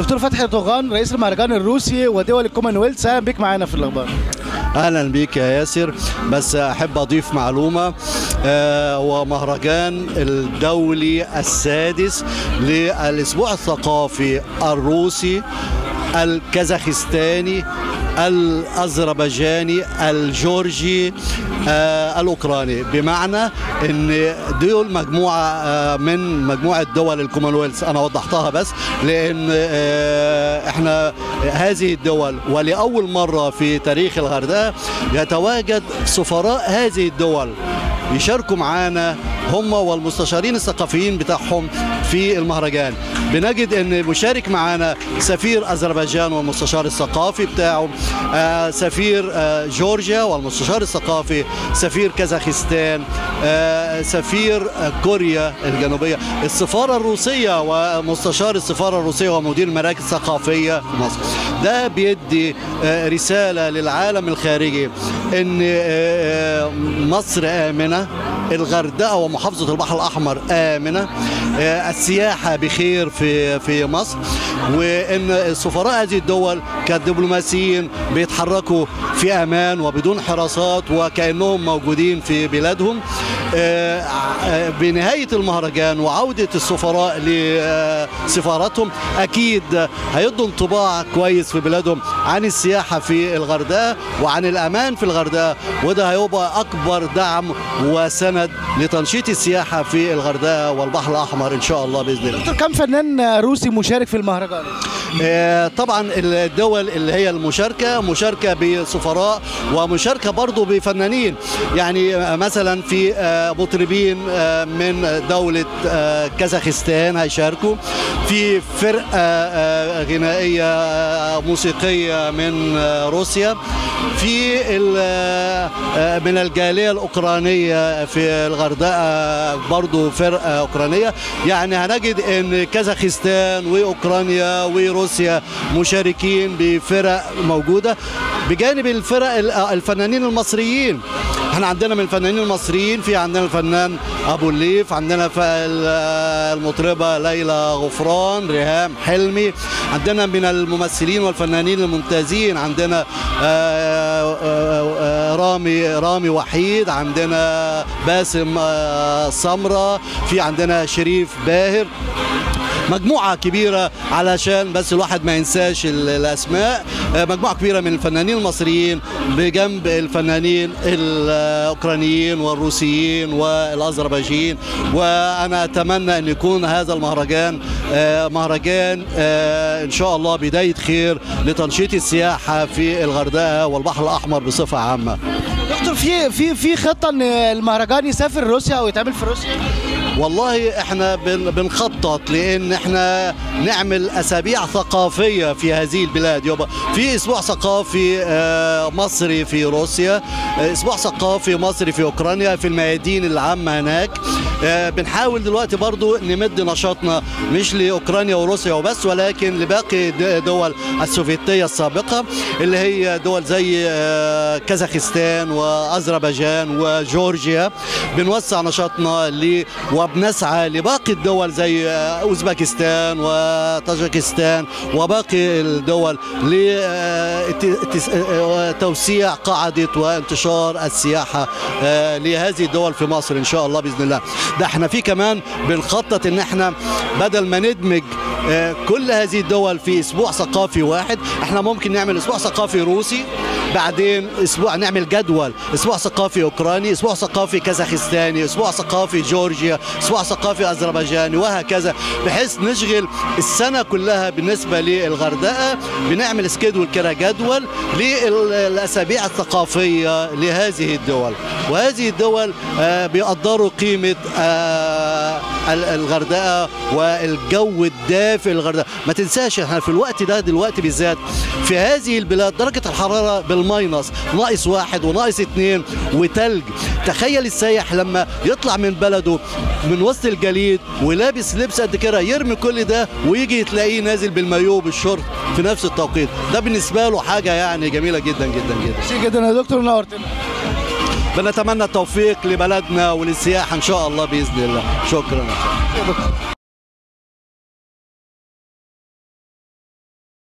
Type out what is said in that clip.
دكتور فتحي طغان رئيس المهرجان الروسي ودول الكومنولث اهلا بك معانا في الاخبار اهلا بيك يا ياسر بس احب اضيف معلومه آه ومهرجان الدولي السادس للاسبوع الثقافي الروسي الكازاخستاني الاذربيجاني الجورجي آه الاوكراني بمعنى ان دول مجموعه آه من مجموعه دول الكومنولث انا وضحتها بس لان آه احنا هذه الدول ولاول مره في تاريخ الغردقه يتواجد سفراء هذه الدول يشاركوا معانا هم والمستشارين الثقافيين بتاعهم في المهرجان بنجد ان مشارك معانا سفير اذربيجان والمستشار الثقافي بتاعه آه سفير آه جورجيا والمستشار الثقافي سفير كازاخستان آه سفير آه كوريا الجنوبيه السفاره الروسيه ومستشار السفاره الروسيه ومدير المراكز الثقافيه في مصر ده بيدي آه رساله للعالم الخارجي ان آه مصر امنه الغردقه ومحافظه البحر الاحمر امنه السياحه بخير في في مصر وان سفراء هذه الدول كدبلوماسيين بيتحركوا في امان وبدون حراسات وكانهم موجودين في بلادهم بنهايه المهرجان وعوده السفراء لسفاراتهم اكيد هيدوا انطباع كويس في بلادهم عن السياحه في الغردقه وعن الامان في الغردقه وده هيبقى اكبر دعم وسند لتنشيط السياحه في الغردقه والبحر الاحمر ان شاء الله باذن الله. دكتور كم فنان روسي مشارك في المهرجان؟ آه طبعا الدول اللي هي المشاركه مشاركه بسفراء ومشاركه برضه بفنانين يعني مثلا في آه مطربين آه من دوله كازاخستان هيشاركوا في فرقه غنائيه موسيقيه من روسيا في من الجاليه الاوكرانيه في الغردقه برضو فرقه اوكرانيه يعني هنجد ان كازاخستان واوكرانيا وروسيا مشاركين بفرق موجوده بجانب الفرق الفنانين المصريين احنا عندنا من الفنانين المصريين في عندنا الفنان ابو الليف عندنا المطربه ليلى غفران ريهام حلمي عندنا من الممثلين والفنانين الممتازين عندنا رامي رامي وحيد عندنا باسم سمره في عندنا شريف باهر مجموعة كبيرة علشان بس الواحد ما ينساش الأسماء مجموعة كبيرة من الفنانين المصريين بجنب الفنانين الأوكرانيين والروسيين والأذربيجيين وأنا أتمنى أن يكون هذا المهرجان مهرجان إن شاء الله بداية خير لتنشيط السياحة في الغردقة والبحر الأحمر بصفة عامة دكتور في في في خطة أن المهرجان يسافر روسيا أو يتعمل في روسيا؟ والله احنا بنخطط لان احنا نعمل اسابيع ثقافيه في هذه البلاد يبقى في اسبوع ثقافي مصري في روسيا اسبوع ثقافي مصري في اوكرانيا في الميادين العامه هناك بنحاول دلوقتي برضو نمد نشاطنا مش لاوكرانيا وروسيا وبس ولكن لباقي دول السوفيتيه السابقه اللي هي دول زي كازاخستان واذربيجان وجورجيا بنوسع نشاطنا ل وبنسعى لباقي الدول زي اوزبكستان وطاجكستان وباقي الدول لتوسيع قاعده وانتشار السياحه لهذه الدول في مصر ان شاء الله باذن الله ده احنا في كمان بنخطط ان احنا بدل ما ندمج كل هذه الدول في اسبوع ثقافي واحد احنا ممكن نعمل اسبوع ثقافي روسي بعدين اسبوع نعمل جدول اسبوع ثقافي اوكراني اسبوع ثقافي كازاخستاني اسبوع ثقافي جورجيا اسبوع ثقافي اذربيجاني وهكذا بحيث نشغل السنه كلها بالنسبه للغردقه بنعمل سكيدول كده جدول للاسابيع الثقافيه لهذه الدول وهذه الدول بيقدروا قيمه الغردقه والجو الدافئ الغردقه ما تنساش احنا في الوقت ده دلوقتي بالذات في هذه البلاد درجه الحراره بالماينس ناقص واحد وناقص اتنين وتلج تخيل السايح لما يطلع من بلده من وسط الجليد ولابس لبس قد كده يرمي كل ده ويجي تلاقيه نازل بالمايو بالشورت في نفس التوقيت ده بالنسبه له حاجه يعني جميله جدا جدا جدا شيء جدا يا دكتور نورتنا بنتمنى التوفيق لبلدنا وللسياحه ان شاء الله باذن الله شكرا